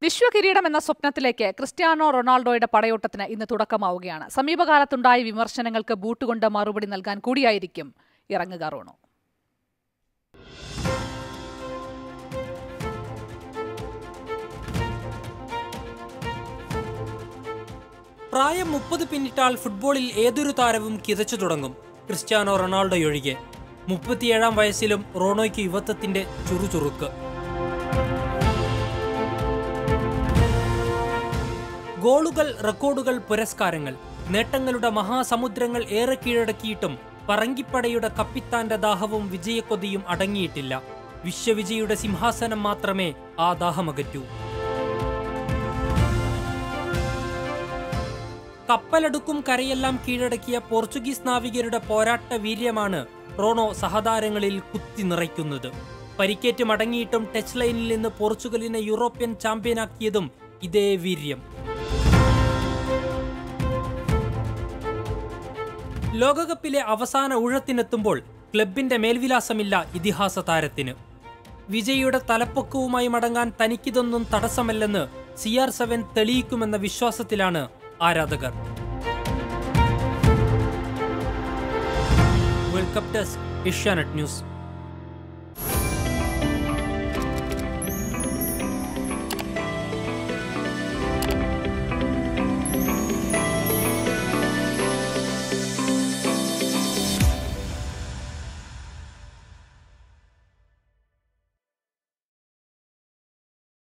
വിശ്വകിരീടം എന്ന സ്വപ്നത്തിലേക്ക് ക്രിസ്ത്യാനോ റൊണാൾഡോയുടെ പടയോട്ടത്തിന് ഇന്ന് തുടക്കമാവുകയാണ് സമീപകാലത്തുണ്ടായ വിമർശനങ്ങൾക്ക് ബൂട്ടുകൊണ്ട് മറുപടി നൽകാൻ കൂടിയായിരിക്കും ഇറങ്ങുക റോണോ പ്രായം മുപ്പത് പിന്നിട്ടാൽ ഫുട്ബോളിൽ ഏതൊരു താരവും കിതച്ചു തുടങ്ങും ക്രിസ്ത്യാനോ റൊണാൾഡോയൊഴികെ മുപ്പത്തിയേഴാം വയസ്സിലും റോണോയ്ക്ക് യുവത്വത്തിന്റെ ചുറുചുറുക്ക് ഗോളുകൾ റെക്കോർഡുകൾ പുരസ്കാരങ്ങൾ നേട്ടങ്ങളുടെ മഹാസമുദ്രങ്ങൾ ഏറെ കീഴടക്കിയിട്ടും പറങ്കിപ്പടയുടെ കപ്പിത്താന്റെ ദാഹവും വിജയക്കൊതിയും അടങ്ങിയിട്ടില്ല വിശ്വവിജയുടെ സിംഹാസനം മാത്രമേ ആ ദാഹമകറ്റൂ കപ്പലടുക്കും കരയെല്ലാം കീഴടക്കിയ പോർച്ചുഗീസ് നാവികരുടെ പോരാട്ട വീര്യമാണ് റോണോ സഹതാരങ്ങളിൽ കുത്തി നിറയ്ക്കുന്നത് പരിക്കേറ്റ് മടങ്ങിയിട്ടും ടച്ച് ലൈനിൽ നിന്ന് പോർച്ചുഗലിനെ യൂറോപ്യൻ ചാമ്പ്യനാക്കിയതും ഇതേ വീര്യം ലോകകപ്പിലെ അവസാന ഊഴത്തിനെത്തുമ്പോൾ ക്ലബിന്റെ മേൽവിലാസമില്ല ഇതിഹാസ താരത്തിന് വിജയിയുടെ തലപ്പൊക്കവുമായി മടങ്ങാൻ തനിക്കിതൊന്നും തടസ്സമല്ലെന്ന് സി ആർ സെവൻ തെളിയിക്കുമെന്ന വിശ്വാസത്തിലാണ് ആരാധകർ world cup desk Asianet news